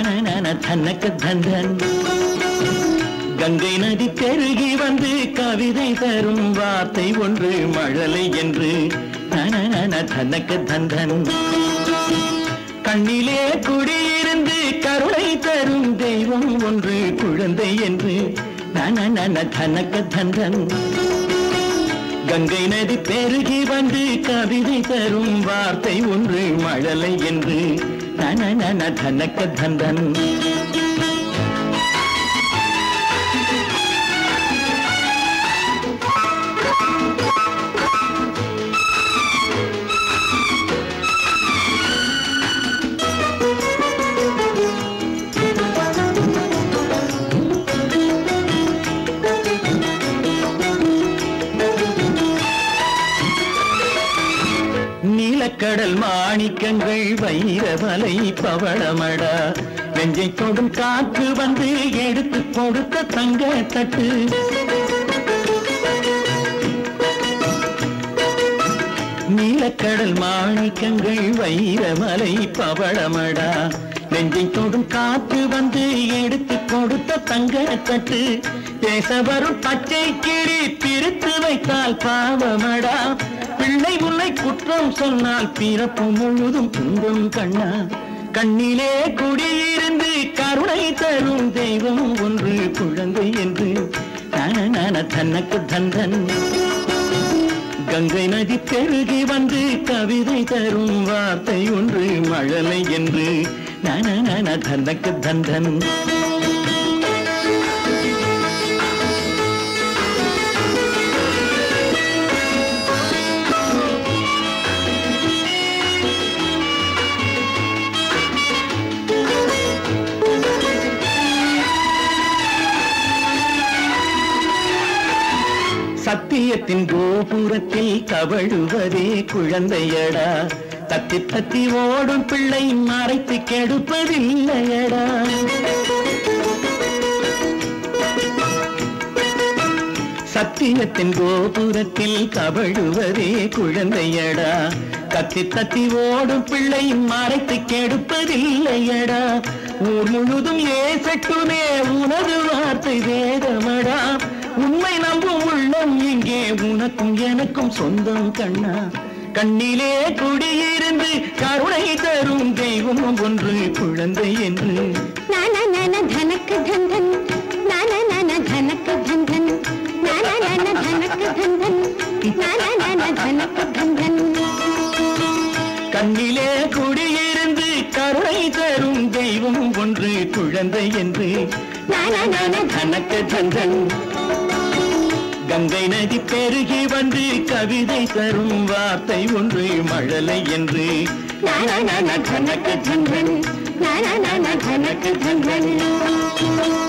நன தன்னக்க தந்தன் கங்கை நதி பெருகி வந்து கவிதை தரும் வார்த்தை ஒன்று மழலை என்று நன தன்னக்க தந்தன் கண்ணிலே குடியிருந்து கருணை தரும் தெய்வம் ஒன்று குழந்தை என்று நன நன தனக்க தந்தன் கங்கை நதி பெருகி வந்து கவிதை தரும் வார்த்தை ஒன்று மழலை என்று நன நன தனக்க தந்தன் நீலக்கடல் மாணிக்கங்கள் வைரமலை பவளமடா நெஞ்சை தொடும் காற்று வந்து எடுத்து கொடுத்த தங்க தட்டு நீலக்கடல் மாணிக்கங்கள் வைரமலை பவளமடா நெஞ்சை தொடும் காற்று வந்து எடுத்து கொடுத்த தங்க தட்டு பேச வரும் பச்சை கிளி பிரித்து வைத்தால் பாவமடா பிள்ளை உன்னை குற்றம் சொன்னால் பிறப்பு முழுதும் துன்பம் கண்ணா கண்ணிலே குடியிருந்து கருணை தரும் தெய்வம் ஒன்று குழந்தை என்று நன நன தனக்கு தந்தன் கங்கை நதி பெருகி வந்து கவிதை தரும் வார்த்தை ஒன்று மழலை என்று நன நன தனக்கு தந்தன் சத்தியத்தின் கோபுரத்தில் கவழுவதே குழந்தையடா தத்தி தத்தி ஓடும் பிள்ளை மறைத்து கெடுப்பதில்லையடா சத்தியத்தின் கோபுரத்தில் கவழுவதே குழந்தையடா தத்தி தத்தி ஓடும் பிள்ளை மறைத்து கெடுப்பதில்லையடா ஊர் முழுதும் ஏசட்டுமே உனது வார்த்தை வேதமடா உண்மை நம்பும் உள்ளம் இங்கே உனக்கும் எனக்கும் சொந்தம் கண்ணா கண்ணிலே குடியிருந்து கருணை தரும் தெய்வம் ஒன்று குழந்தை என்று நான நான தனக்கு தந்தன் நான நான தனக்கு தந்தன் நான நான தனக்கு தந்தன் நான நான தனக்கு தந்தன் கண்ணிலே குடியிருந்து கருணை தரும் தெய்வம் ஒன்று குழந்தை என்று நான நான தனக்கு தந்தன் கங்கை நதி பெருகி வந்து கவிதை தரும் வார்த்தை ஒன்று மழலை என்று நான நான தனக்கு தந்தன் நான நான தனக்கு தந்தன்